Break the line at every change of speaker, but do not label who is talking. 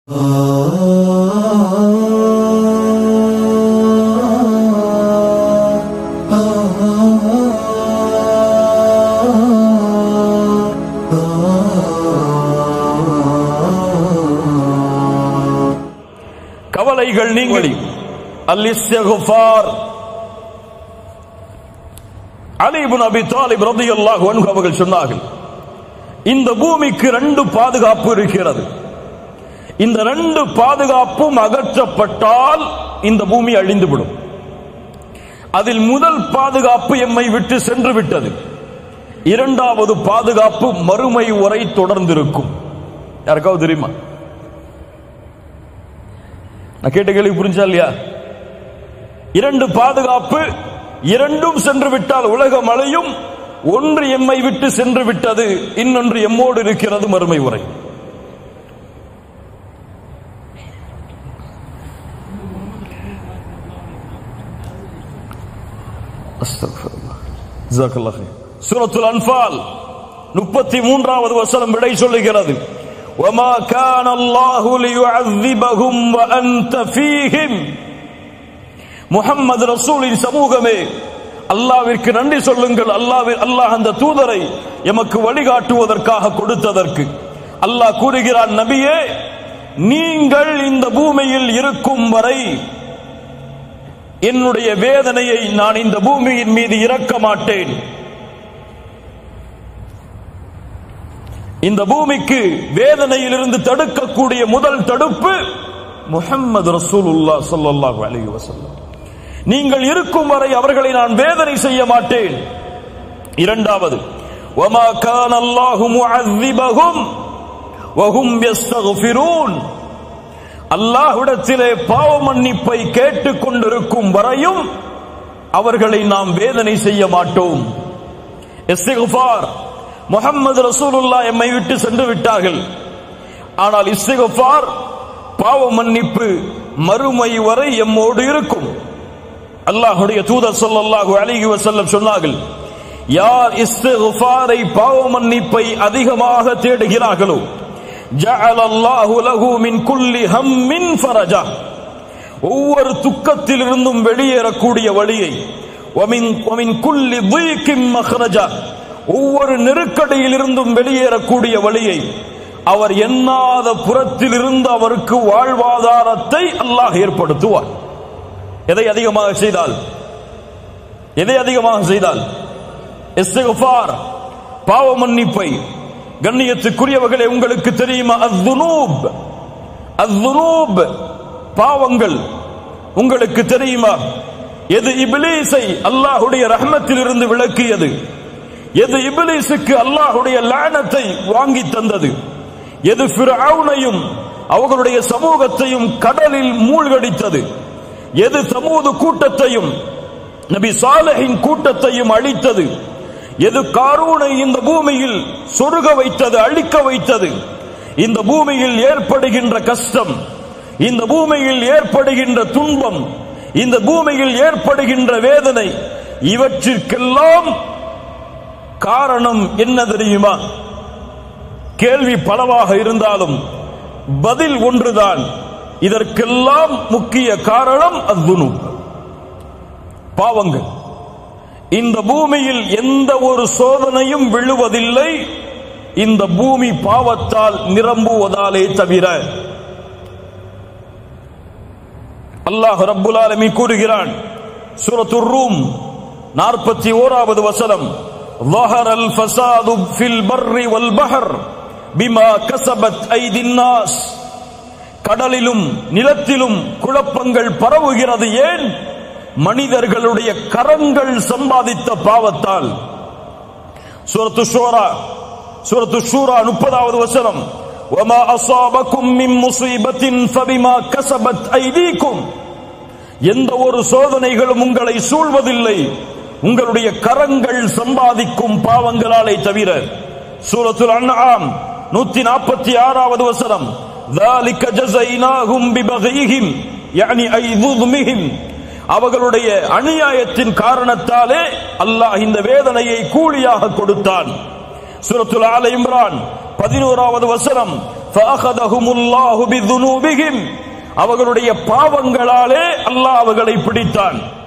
கவலைகள் நீங்களி அல் இஸ்திக்ஃபார் அலி இப்னு அபி தாலிப் ரலியல்லாஹு அன்ஹு அவர்கள் சொன்னார்கள் இந்த பூமிக்கு ரெண்டு பாதுகாப்பு இருக்கிறது இந்த ரெண்டு பாதுகாப்பும் அகற்றப்பட்டால் இந்த பூமி அழிந்துவிடும் அதில் முதல் பாதுகாப்பு எம்மை விட்டு சென்று விட்டது இரண்டாவது பாதுகாப்பு மறுமை வரை தொடர்ந்திருக்கும் யாருக்காவது தெரியுமா நான் கேட்ட கேள்வி புரிஞ்சா இல்லையா இரண்டு பாதுகாப்பு இரண்டும் சென்று விட்டால் உலகம் அலையும் ஒன்று எம்மை விட்டு சென்று விட்டது இன்னொன்று எம்மோடு இருக்கிறது மறுமை உரை சூரத்துல் அன்பால் முப்பத்தி மூன்றாவது வசனம் விடை சொல்லுகிறது وما كان الله ليعذبهم وأنت فيهم முகம்மது ரசூலின் சமூகமே அல்லாவிற்கு நன்றி சொல்லுங்கள் அல்லாவில் அல்லாஹ் அந்த தூதரை எமக்கு வழிகாட்டுவதற்காக கொடுத்ததற்கு அல்லாஹ் கூறுகிறான் நபியே நீங்கள் இந்த பூமியில் இருக்கும் வரை என்னுடைய வேதனையை நான் இந்த பூமியின் மீது இறக்க மாட்டேன் இந்த பூமிக்கு வேதனையிலிருந்து தடுக்கக்கூடிய முதல் தடுப்பு முஹம்மது ரசூலுல்லா ஸல்லல்லாஹு அலைஹி வஸல்லம் நீங்கள் இருக்கும் வரை அவர்களை நான் வேதனை செய்ய மாட்டேன் இரண்டாவது وما كان الله معذبهم وهم يستغفرون அல்லாஹ்விடத்திலே பாவ மன்னிப்பை கேட்டுக் கொண்டிருக்கும் வரையும் அவர்களை நாம் வேதனை செய்ய மாட்டோம் இஸ்திக்ஃபார் முகமது ரசூலுல்லா எம்மை விட்டு சென்று விட்டார்கள் ஆனால் இஸ்திகஃபார் பாவ மன்னிப்பு மறுமை வரை எம்மோடு இருக்கும் அல்லாஹுடைய தூதர் சொல்லல்லாஹு அலைஹி வஸல்லம் சொன்னார்கள் யார் இஸ்திக்ஃபாரை பாவ மன்னிப்பை அதிகமாக தேடுகிறார்களோ ஜஅல அல்லாஹு லஹு மின் குல்லி ஹம்மின் ஃபரஜா ஒவ்வொரு துக்கத்திலிருந்தும் வெளியேறக்கூடிய வழியை வமின் வமின் குல்லி துய்கின் மஹ்ரஜா ஒவ்வொரு நெருக்கடியிலிருந்தும் வெளியேறக்கூடிய வழியை அவர் எண்ணாத புறத்திலிருந்து அவருக்கு வாழ்வாதாரத்தை அல்லாஹ் ஏற்படுத்துவார் எதை அதிகமாக செய்தால் எதை அதிகமாக செய்தால் இஸ்திக்ஃபார் பாவ மன்னிப்பை கண்ணியத்துக்குரியவர்களே உங்களுக்கு தெரியுமா அத்துனூப் அத்துனூப் பாவங்கள் உங்களுக்கு தெரியுமா எது இபிலீஸை அல்லாஹுடைய ரஹ்மத்தில் இருந்து விளக்கியது எது இபிலிசுக்கு அல்லாஹுடைய லானத்தை வாங்கி தந்தது எது ஃபிரௌனையும் அவர்களுடைய சமூகத்தையும் கடலில் மூழ்கடித்தது எது சமூது கூட்டத்தையும் நபி சாலஹின் கூட்டத்தையும் அழித்தது எது காரூனை இந்த பூமியில் சொருக வைத்தது அழிக்க வைத்தது இந்த பூமியில் ஏற்படுகின்ற கஷ்டம் இந்த பூமியில் ஏற்படுகின்ற துன்பம் இந்த பூமியில் ஏற்படுகின்ற வேதனை இவற்றிற்கெல்லாம் காரணம் என்ன தெரியுமா கேள்வி பலவாக இருந்தாலும் பதில் ஒன்றுதான் இதற்கெல்லாம் முக்கிய காரணம் அத்துணு பாவங்கள் இந்த பூமியில் எந்த ஒரு சோதனையும் விழுவதில்லை இந்த பூமி பாவத்தால் நிரம்புவதாலே தவிர அல்லாஹ் ரப்புல் ஆலமீன் கூறுகிறான் சூரத்துர் ரூம் நாற்பத்தி ஓராவது வசனம் ظهر الفساد في البر والبحر بما كسبت ايدي الناس கடலிலும் நிலத்திலும் குழப்பங்கள் பரவுகிறது ஏன் மனிதர்களுடைய கரங்கள் சம்பாதித்த பாவத்தால் சூரத்து ஷூரா சூரத்து ஷூரா முப்பதாவது வசனம் وما أصابكم من مصيبة فبما كسبت أيديكم எந்த ஒரு சோதனைகளும் உங்களை சூழ்வதில்லை உங்களுடைய கரங்கள் சம்பாதிக்கும் பாவங்களாலே தவிர சூரத்துல் அன்ஆம் நூத்தி நாற்பத்தி ஆறாவது வசனம் ذلك جزيناهم ببغيهم يعني أي ظلمهم அவர்களுடைய அநியாயத்தின் காரணத்தாலே அல்லாஹ் இந்த வேதனையை கூலியாக கொடுத்தான் சூரத்துல் ஆல இம்ரான் பதினோராவது வசனம் فأخذهم الله بذنوبهم அவர்களுடைய பாவங்களாலே அல்லாஹ் அவர்களை பிடித்தான்